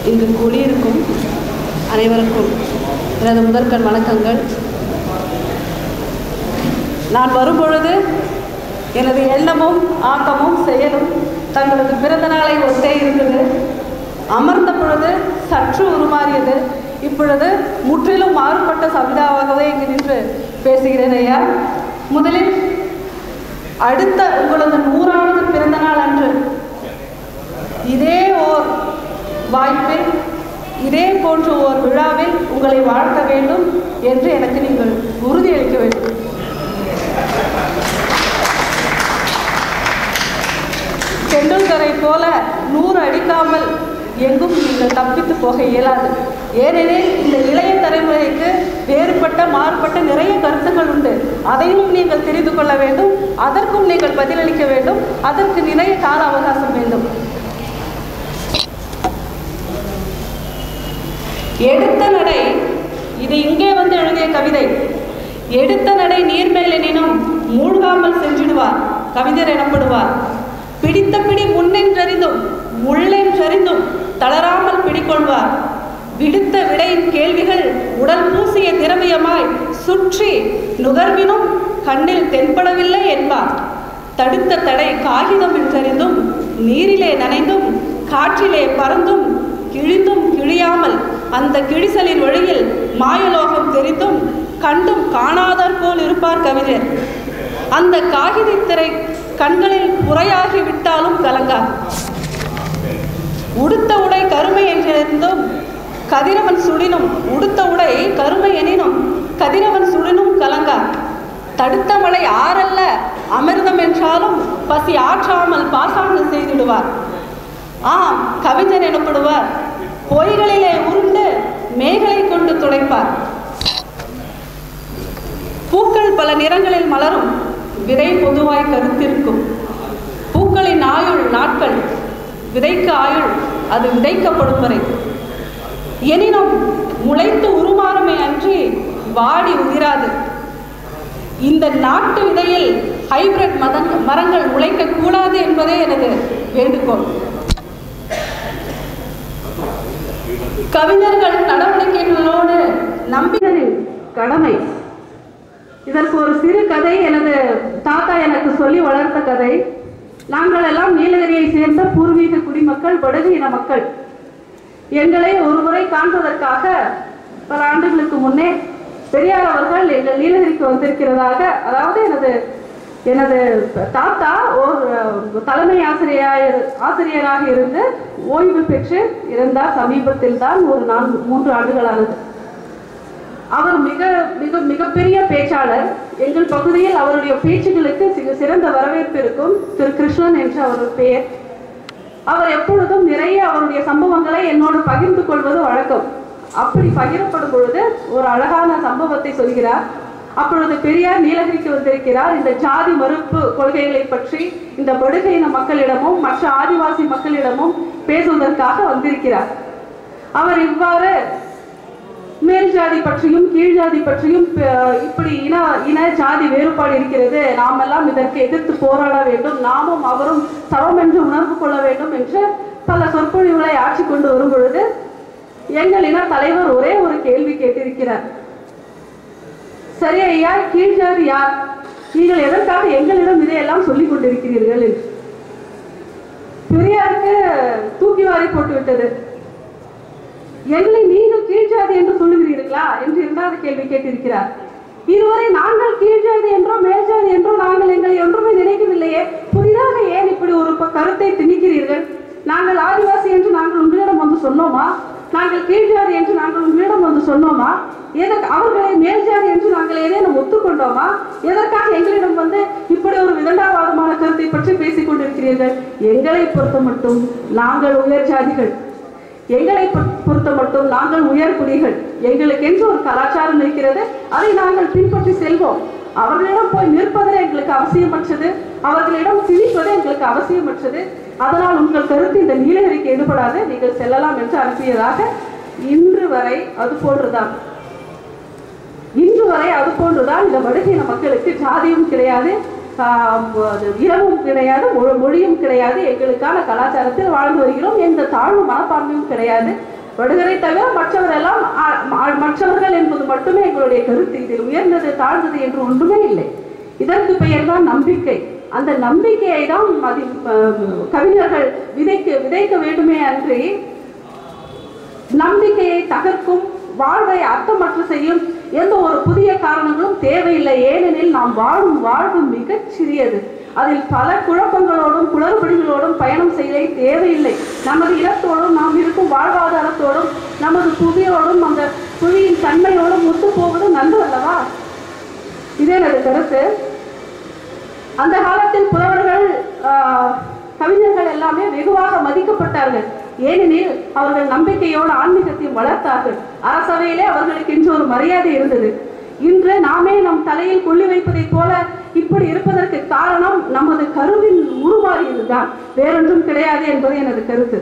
இங்கு கூடியிருக்கும் அனைவருக்கும் எனது முதற்கண் வணக்கங்கள் நான் வரும்பொழுது எனது எண்ணமும் ஆக்கமும் செயலும் தங்களது பிறந்த நாளை ஒத்தே இருந்தது அமர்ந்த பொழுது சற்று உருமாறியது இப்பொழுது முற்றிலும் மாறுபட்ட சவிதாவாகவே இங்கு நின்று பேசுகிறேன் ஐயா முதலில் அடுத்த உங்களது நூறாவது பிறந்த நாள் அன்று இதே ஓர் வாய்ப்பில் இதே போன்ற ஓர் விழாவில் உங்களை வாழ்த்த வேண்டும் என்று எனக்கு நீங்கள் உறுதியளிக்க வேண்டும் தெண்டுல்கரை போல நூறு அடிக்காமல் எங்கும் நீங்கள் தப்பித்து போக இயலாது ஏனெனில் இந்த இளைய தலைமுறைக்கு வேறுபட்ட மாறுபட்ட நிறைய கருத்துக்கள் உண்டு அதையும் நீங்கள் தெரிந்து கொள்ள வேண்டும் அதற்கும் நீங்கள் பதிலளிக்க வேண்டும் அதற்கு நிறைய கால அவகாசம் வேண்டும் எடுத்த நடை இது இங்கே வந்து எழுதிய கவிதை எடுத்த நடை நீர்மேலெனினும் மூழ்காமல் சென்றிடுவார் கவிஞர் எனப்படுவார் பிடித்த பிடி முன்னென்றறிந்தும் உள்ளென்றறிந்தும் தளராமல் பிடிக்கொள்வார் விடுத்த விடையின் கேள்விகள் உடல் பூசிய திரவியமாய் சுற்றி நுகர்வினும் கண்ணில் தென்படவில்லை என்பார் தடுத்த தடை காகிதம் என்றறிந்தும் நீரிலே நனைந்தும் காற்றிலே பறந்தும் கிழிந்தும் கிழியாமல் அந்த கிழிசலின் வழியில் மாயலோகம் தெரிந்தும் கண்டும் காணாதார் போல் இருப்பார் கவிஞர் அந்த காகிதத்திரை கண்களில் புறையாகி விட்டாலும் கலங்கார் உடுத்த உடை கருமை என்றிருந்தும் கதிரவன் சுடினும் உடுத்த உடை கருமை எனினும் கதிரவன் சுடினும் கலங்கார் தடுத்த மழை ஆறல்ல அமிர்தம் என்றாலும் பசி ஆற்றாமல் பாசாங்கு செய்திடுவார் ஆம் கவிஞர் எனப்படுவார் பொய்களிலே உருண்டு மேகலை கொண்டு துடைப்பார் பூக்கள் பல நிறங்களில் மலரும் விதை பொதுவாய் கருத்திருக்கும் பூக்களின் ஆயுள் நாட்கள் விதைக்கு ஆயுள் அது விதைக்கப்படும் வரை எனினும் முளைத்து உருமாறுமே அன்றி வாடி உதிராது இந்த நாட்டு விதையில் ஹைபிரிட் மதங் மரங்கள் முளைக்க கூடாது என்பதே எனது வேண்டுகோள் கவிஞர்கள் நடவடிக்கைகளோடு நம்பினரின் கடமை இதற்கு ஒரு சிறு கதை எனது தாத்தா எனக்கு சொல்லி வளர்த்த கதை நாங்கள் எல்லாம் நீலகிரியை சேர்ந்த பூர்வீக குடிமக்கள் படகு இன மக்கள் எங்களை ஒருமுறை காண்பதற்காக பல ஆண்டுகளுக்கு முன்னே பெரியார் அவர்கள் எங்கள் நீலகிரிக்கு வந்திருக்கிறதாக அதாவது எனது எனது தாத்தா ஒரு தலைமை ஆசிரியர் ஆசிரியராக இருந்து ஓய்வு பெற்று இருந்தார் சமீபத்தில் தான் ஒரு நான்கு மூன்று ஆண்டுகளானது அவர் மிக மிக மிகப்பெரிய பேச்சாளர் எங்கள் பகுதியில் அவருடைய பேச்சுகளுக்கு சிக- சிறந்த வரவேற்பு இருக்கும் திரு கிருஷ்ணன் என்று அவர் பெயர் அவர் எப்பொழுதும் நிறைய அவருடைய சம்பவங்களை என்னோடு பகிர்ந்து கொள்வது வழக்கம் அப்படி பகிரப்படும் பொழுது ஒரு அழகான சம்பவத்தை சொல்கிறார் அப்பொழுது பெரியார் நீலகிரிக்கு வந்திருக்கிறார் இந்த ஜாதி மறுப்பு கொள்கைகளை பற்றி இந்த படுகை இன மக்களிடமும் மற்ற ஆதிவாசி மக்களிடமும் பேசுவதற்காக வந்திருக்கிறார் அவர் இவ்வாறு மேல் ஜாதி பற்றியும் கீழ் ஜாதி பற்றியும் ப- இப்படி இன இன ஜாதி வேறுபாடு இருக்கிறது நாமெல்லாம் இதற்கு எதிர்த்து போராட வேண்டும் நாமும் அவரும் சமம் என்று உணர்வு கொள்ள வேண்டும் என்று பல சொற்பொழிவுகளை ஆட்சி கொண்டு வரும் பொழுது எங்கள் இன தலைவர் ஒரே ஒரு கேள்வி கேட்டிருக்கிறார் சரி ஐயா கீழ் ஜாதி யார் நீங்கள் எதற்காக எங்களிடம் இதையெல்லாம் சொல்லிக் கொண்டிருக்கிறீர்கள் என்று பெரியாருக்கு தூக்கி வாரி போட்டு விட்டது எங்களை நீங்கள் கீழ்ஜாதி என்று சொல்லுகிறீர்களா என்று இரண்டாவது கேள்வி கேட்டிருக்கிறார் இதுவரை நாங்கள் கீழ்ஜாதி என்றோ மேல்ஜாதி என்றோ நாங்கள் எங்களை ஒன்றுமே நினைக்கவில்லையே புதிதாக ஏன் இப்படி ஒரு ப- கருத்தை திணிக்கிறீர்கள் நாங்கள் ஆதிவாசி என்று நாங்கள் உங்களிடம் வந்து சொன்னோமா நாங்கள் கீழ்ஜாதி என்று நாங்கள் உங்களிடம் வந்து சொன்னோமா எதற்கு அவர்களை மேல்ஜாதி என்று நாங்கள் ஏதேனும் ஒத்துக்கொண்டோமா எதற்காக எங்களிடம் வந்து இப்படி ஒரு விதண்டாவாதமான கருத்தை பற்றி பேசிக் கொண்டிருக்கிறீர்கள் எங்களை பொறுத்த மட்டும் நாங்கள் உயர் ஜாதிகள் எங்களை பொ- பொறுத்த மட்டும் நாங்கள் உயர்குடிகள் எங்களுக்கென்று ஒரு கலாச்சாரம் இருக்கிறது அதை நாங்கள் பின்பற்றி செல்வோம் அவர்களிடம் போய் நிற்பது எங்களுக்கு அவசியமற்றது அவர்களிடம் திணிப்பது எங்களுக்கு அவசியமற்றது அதனால் உங்கள் கருத்து இந்த நீலகிரிக்கு எடுபடாது நீங்கள் செல்லலாம் என்று அனுப்பியதாக இன்று வரை அது போன்றுதான் இன்று வரை அது போன்றுதான் இந்த வடுகின மக்களுக்கு ஜாதியும் கிடையாது ஆஹ் அது இரவும் கிடையாது மொ- மொழியும் கிடையாது எங்களுக்கான கலாச்சாரத்தில் வாழ்ந்து வருகிறோம் எந்த தாழ்வு மனப்பான்மையும் கிடையாது வடுகரை தவிர மற்றவர் எல்லாம் ஆ- ஆ- மற்றவர்கள் என்பது மட்டுமே எங்களுடைய கருத்து இதில் உயர்ந்தது தாழ்ந்தது என்று ஒன்றுமே இல்லை இதற்கு பெயர் தான் நம்பிக்கை அந்த நம்பிக்கையை தான் மதி அஹ் கவிஞர்கள் விதைக்க விதைக்க வேண்டுமே அன்றி நம்பிக்கையை தகர்க்கும் வாழ்வை அர்த்தமற்று செய்யும் எந்த ஒரு புதிய காரணங்களும் தேவையில்லை ஏனெனில் நாம் வாழும் வாழ்வு மிகச் சிறியது அதில் பல குழப்பங்களோடும் குளறுபடிகளோடும் பயணம் செய்ய தேவையில்லை நமது இடத்தோடும் நாம் இருக்கும் வாழ்வாதாரத்தோடும் நமது புவியோடும் அந்த புவியின் தன்மையோடும் ஒத்து போவது நன்று அல்லவா இதே எனது கருத்து அந்த காலத்தில் புலவர்கள் ஆஹ், கவிஞர்கள் எல்லாமே வெகுவாக மதிக்கப்பட்டார்கள் ஏனெனில் அவர்கள் நம்பிக்கையோடு ஆன்மீகத்தையும் வளர்த்தார்கள் அரசவையிலே அவர்களுக்கு இன்று ஒரு மரியாதை இருந்தது இன்று நாமே நம் தலையில் கொள்ளி வைப்பதைப் போல இப்படி இருப்பதற்கு காரணம் நமது கருவின் உருமாறியதுதான் வேறொன்றும் கிடையாது என்பது எனது கருத்து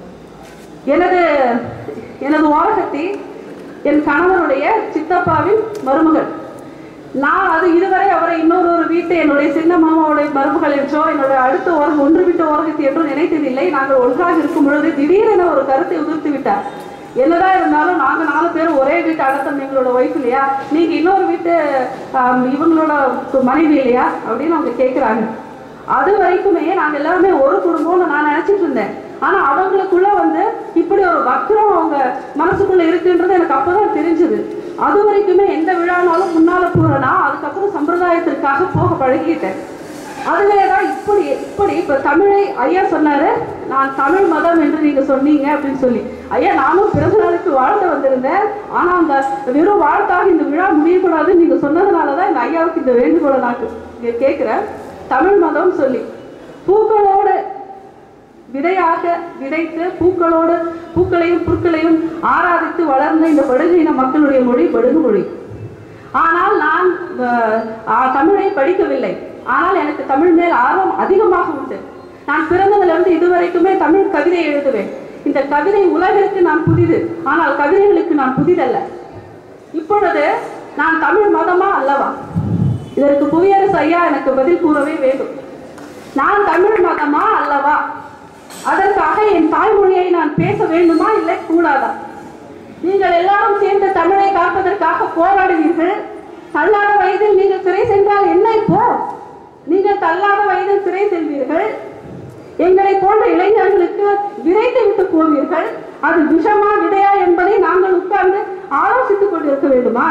எனது எனது ஓரகத்தி என் கணவருடைய சித்தப்பாவின் மருமகள் நான் அது இதுவரை அவரை இன்னொரு ஒரு வீட்டு என்னுடைய சின்ன மாமாவுடைய மருமகள் என்றோ என்னுடைய அடுத்த ஓர ஒன்று விட்டு ஓரகத்தி என்றோ நினைத்ததில்லை நாங்கள் ஒன்றாக இருக்கும் பொழுது திடீரென ஒரு கருத்தை உதிர்த்து விட்டார் என்னதான் இருந்தாலும் நாங்க நாலு பேரும் ஒரே வீட்டு அடத்தம் எங்களோட ஒய்ஃப் இல்லையா நீங்க இன்னொரு வீட்டு ஆம், இவங்களோட மனைவி இல்லையா அப்படின்னு அவங்க கேட்குறாங்க அது வரைக்குமே நாங்க எல்லாருமே ஒரு குடும்பம்னு நான் நினைச்சிட்டு இருந்தேன் ஆனா அவங்களுக்குள்ள வந்து இப்படி ஒரு வக்ரம் அவங்க மனசுக்குள்ள இருக்குன்றது எனக்கு அப்பதான் தெரிஞ்சது அது வரைக்குமே எந்த விழானாலும் முன்னால போறேன்னா அதுக்கப்புறம் சம்பிரதாயத்திற்காக போக பழகிட்டேன் அதுவே தான் இப்படி இப்படி இப்ப தமிழை ஐயா சொன்னாரு நான் தமிழ் மதம் என்று நீங்க சொன்னீங்க அப்படின்னு சொல்லி ஐயா நானும் பிறந்த நாளுக்கு வாழ்த்த வந்திருந்தேன் ஆனா அந்த வெறும் வாழ்த்தாக இந்த விழா முடியக்கூடாதுன்னு நீங்க சொன்னதுனாலதான் இந்த ஐயாவுக்கு இந்த வேண்டுகோளை நான் கே- கேட்கிறேன் தமிழ் மதம் சொல்லி பூக்களோடு விதையாக விதைத்து பூக்களோடு பூக்களையும் புற்களையும் ஆராதித்து வளர்ந்த இந்த படுகையின மக்களுடைய மொழி படுகு மொழி ஆனால் நான் அஹ், ஆ, தமிழை படிக்கவில்லை ஆனால் எனக்கு தமிழ் மேல் ஆர்வம் அதிகமாக உண்டு நான் பிறந்ததிலிருந்து இதுவரைக்குமே தமிழ் கவிதை எழுதுவேன் இந்த கவிதை உலகிற்கு நான் புதிது ஆனால் கவிதைகளுக்கு நான் புதிதல்ல இப்பொழுது நான் தமிழ் மதமா அல்லவா இதற்கு புவியரசு ஐயா எனக்கு பதில் கூறவே வேண்டும் நான் தமிழ் மதமா அல்லவா அதற்காக என் தாய்மொழியை நான் பேச வேண்டுமா இல்லை கூடாதா நீங்கள் எல்லாரும் சேர்ந்து தமிழை காப்பதற்காக போராடுவீர்கள் தள்ளாத வயதில் நீங்கள் சிறை சென்றால் என்ன இப்போ நீங்கள் தள்ளாத வயதில் சிறை செல்வீர்கள் எங்களை போன்ற இளைஞர்களுக்கு விதைத்து விட்டு போவீர்கள் அது விஷமா விதையா என்பதை நாங்கள் உட்கார்ந்து ஆலோசித்துக் கொண்டிருக்க வேண்டுமா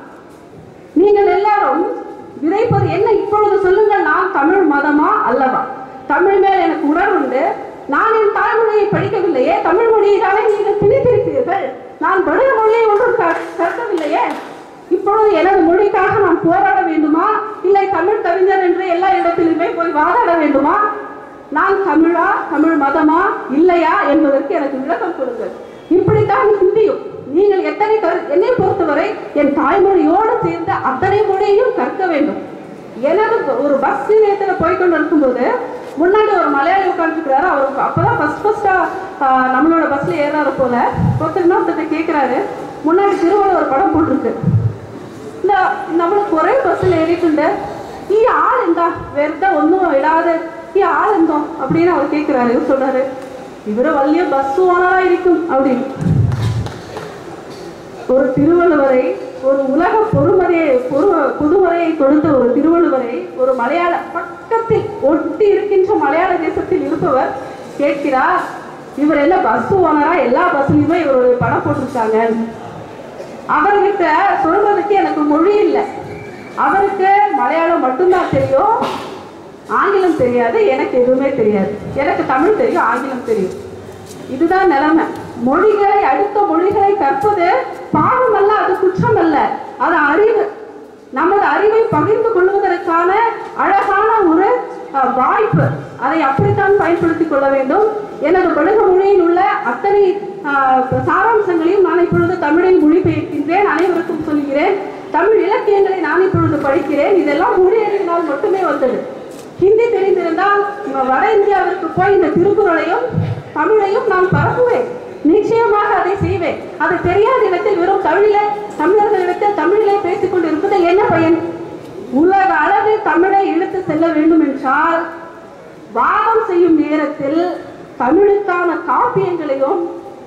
நீங்கள் எல்லாரும் விதைப்பது என்ன இப்பொழுது சொல்லுங்கள் நான் தமிழ் மதமா அல்லவா தமிழ் மேல் எனக்கு உணர்வுண்டு நான் என் தாய்மொழியை படிக்கவில்லையே தமிழ் மொழியை தானே நீங்கள் திணித்திருக்கிறீர்கள் நான் வட மொழியை ஒன்றும் க- கற்கவில்லையே இப்பொழுது எனது மொழிக்காக நான் போராட வேண்டுமா இல்லை தமிழ் கவிஞர் என்று எல்லா இடத்திலுமே போய் வாதாட வேண்டுமா நான் தமிழா தமிழ் மதமா இல்லையா என்பதற்கு எனக்கு விளக்கம் கொடுங்கள் இப்படித்தான் ஹிந்தியும் நீங்கள் எத்தனை கரு- என்னை பொறுத்தவரை என் தாய்மொழியோடு சேர்ந்த அத்தனை மொழியையும் கற்க வேண்டும் எனது ஒரு பஸ் நிலையத்தில் போய் கொண்டு இருக்கும்போது முன்னாடி ஒரு மலையாளி உட்காந்துருக்கிறாரு அவருக்கு அப்பதான் ஃபர்ஸ்ட் ஃபர்ஸ்டா நம்மளோட பஸ்ல ஏறாரு போல ஒருத்தர் இன்னொருத்தர் கேட்கிறாரு முன்னாடி திருவள்ளுவர் படம் போட்டிருக்கு இந்த നമ്മൾക്ക് കുറേ ബസ്സിൽ ഏറിയിട്ടുണ്ട് ഈ ആളെന്താ വെറുതെ ഒന്നും ഇടാതെ ഈ ആളെന്തോ அப்படின்னு அவர் கேட்கிறாரு இவர் சொல்றாரு இவரு വലിய பஸ் ஓனரா இருக்கும் அப்படின்னு ஒரு திருவள்ளுவரை ஒரு உலக பொறுமறையை பொறு பொதுமறையை கொடுத்த ஒரு திருவள்ளுவரை ஒரு மலையாள பக்கத்தில் ஒட்டி இருக்கின்ற மலையாள தேசத்தில் இருப்பவர் கேட்கிறார் இவர் என்ன பஸ் ஓனரா எல்லா பஸ்லயுமே இவருடைய படம் போட்டிருக்காங்க அவர்கிட்ட சொல்றதுக்கு எனக்கு மொழி இல்லை அவருக்கு மலையாளம் மட்டும்தான் தெரியும் ஆங்கிலம் தெரியாது எனக்கு எதுவுமே தெரியாது எனக்கு தமிழ் தெரியும் ஆங்கிலம் தெரியும் இதுதான் நிலைமை மொழிகளை அடுத்த மொழிகளை கற்பது பாவம் அல்ல அது குற்றம் அல்ல அது அறிவு நமது அறிவை பகிர்ந்து கொள்வதற்கான அழகான ஒரு அஹ், வாய்ப்பு அதை அப்படித்தான் பயன்படுத்திக் கொள்ள வேண்டும் எனது படுக மொழியில் உள்ள அத்தனை அஹ், சாராம்சங்களையும் நான் இப்பொழுது தமிழில் மொழிபெயர்க்கின்றேன் அனைவருக்கும் சொல்கிறேன் தமிழ் இலக்கியங்களை நான் இப்பொழுது படிக்கிறேன் இதெல்லாம் மொழி அறிவினால் மட்டுமே வந்தது ஹிந்தி தெரிந்திருந்தால் ம- வட இந்தியாவிற்கு போய் இந்த திருக்குறளையும் தமிழையும் நான் பரப்புவேன் நிச்சயமாக அதை செய்வேன் அது தெரியாத இடத்தில் வெறும் தமிழிலே தமிழர்களிடத்தில் தமிழிலே பேசிக் கொண்டு இருப்பதில் என்ன பயன் உலக அளவில் தமிழை இழுத்து செல்ல வேண்டும் என்றால் வாதம் செய்யும் நேரத்தில் தமிழுக்கான காப்பியங்களையும்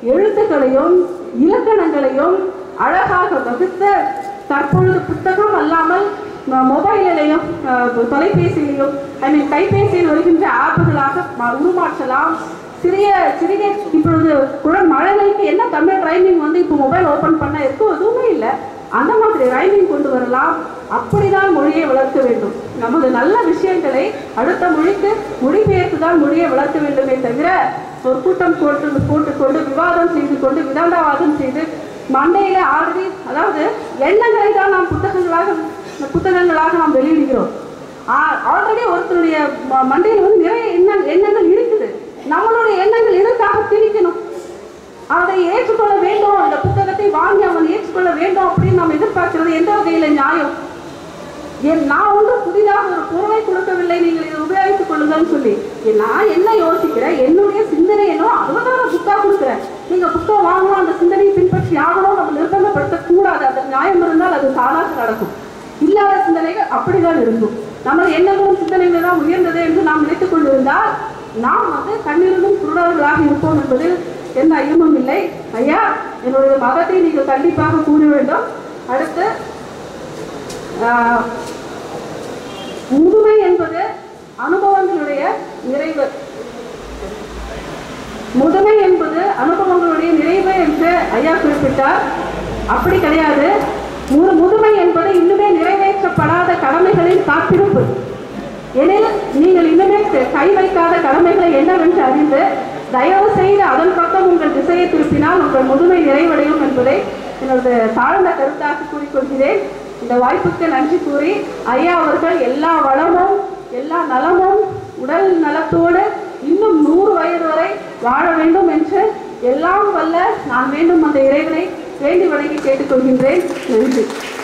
எழுத்துக்களையும் இலக்கணங்களையும் அழகாக வகுத்த தற்பொழுது புத்தகம் அல்லாமல் ம- மொபைலிலையும் அஹ், தொலைபேசியிலையும் ஐ மீன் கைபேசியில் வருகின்ற ஆப்புகளாக ம- உருமாற்றலாம் சிறிய சிறிய இப்பொழுது குழந்தை மழலைக்கு என்ன தமிழ் ரைமிங் வந்து இப்போ மொபைல் ஓபன் பண்ண இருக்கும் எதுவுமே இல்லை அந்த மாதிரி ரைமிங் கொண்டு வரலாம் அப்படிதான் மொழியை வளர்க்க வேண்டும் நமது நல்ல விஷயங்களை அடுத்த மொழிக்கு மொழிபெயர்த்து தான் மொழியை வளர்க்க வேண்டுமே தவிர ஒரு கூட்டம் போட்டு போட்டுக்கொண்டு விவாதம் செய்து கொண்டு விதண்டாவாதம் செய்து மண்டையில ஆல்ரெடி அதாவது எண்ணங்களை தான் நாம் புத்தகங்களாக புத்தகங்களாக நாம் வெளியிடுகிறோம் ஆல்ரெடி ஒருத்தருடைய ம- மண்டையில் வந்து நிறைய எண்ண எண்ணங்கள் இருக்குது நம்மளுடைய எண்ணங்கள் எதற்காக திணிக்கணும் அதை ஏற்றுக்கொள்ள வேண்டும் அந்த புத்தகத்தை வாங்கி அவன் ஏற்றுக்கொள்ள வேண்டும் அப்படின்னு நாம் எதிர்பார்க்கிறது எந்த வகையில நியாயம் என் நான் ஒன்றும் புதிதாக ஒரு பொருளை கொடுக்கவில்லை நீங்கள் இதை உபயோகித்துக் கொள்ளுங்கள்னு சொல்லி என் நான் என்ன யோசிக்கிறேன் என்னுடைய சிந்தனை என்னோ அதுதான் நான் புக்கா கொடுக்குறேன் நீங்க புக்கை வாங்கணும் அந்த சிந்தனையை பின்பற்றி ஆகணும் நம்ம நிர்பந்தப்படுத்த கூடாது அது நியாயம் இருந்தால் அது தானாக நடக்கும் இல்லாத சிந்தனைகள் அப்படிதான் இருக்கும் நமது எண்ணங்களும் சிந்தனைகளும் தான் உயர்ந்தது என்று நாம் நினைத்துக் கொண்டிருந்தால் நாம் வந்து கண்ணிருந்தும் குருடர்களாக இருப்போம் என்பதில் எந்த ஐயமும் இல்லை ஐயா என்னுடைய மதத்தை நீங்கள் கண்டிப்பாக கூற வேண்டும் அடுத்து ஆஹ், முதுமை என்பது அனுபவங்களுடைய நிறைவு முதுமை என்பது அனுபவங்களுடைய நிறைவு என்று ஐயா குறிப்பிட்டார் அப்படி கிடையாது மு- முதுமை என்பது இன்னுமே நிறைவேற்றப்படாத கடமைகளின் காத்திருப்பு எனில் நீங்கள் இன்னுமே செ- கை வைக்காத கடமைகளை என்னவென்று அறிந்து தயவு செய்து அதன் பக்கம் உங்கள் திசையை திருப்பினால் உங்கள் முதுமை நிறைவடையும் என்பதை எனது தாழ்ந்த கருத்தாக கூறிக்கொள்கிறேன் இந்த வாய்ப்புக்கு நன்றி கூறி ஐயா அவர்கள் எல்லா வளமும் எல்லா நலமும் உடல் நலத்தோடு இன்னும் நூறு வயது வரை வாழ வேண்டும் என்று எல்லாம் வல்ல நான் வேண்டும் அந்த இறைவனை வேண்டி வணங்கி கேட்டுக்கொள்கின்றேன் நன்றி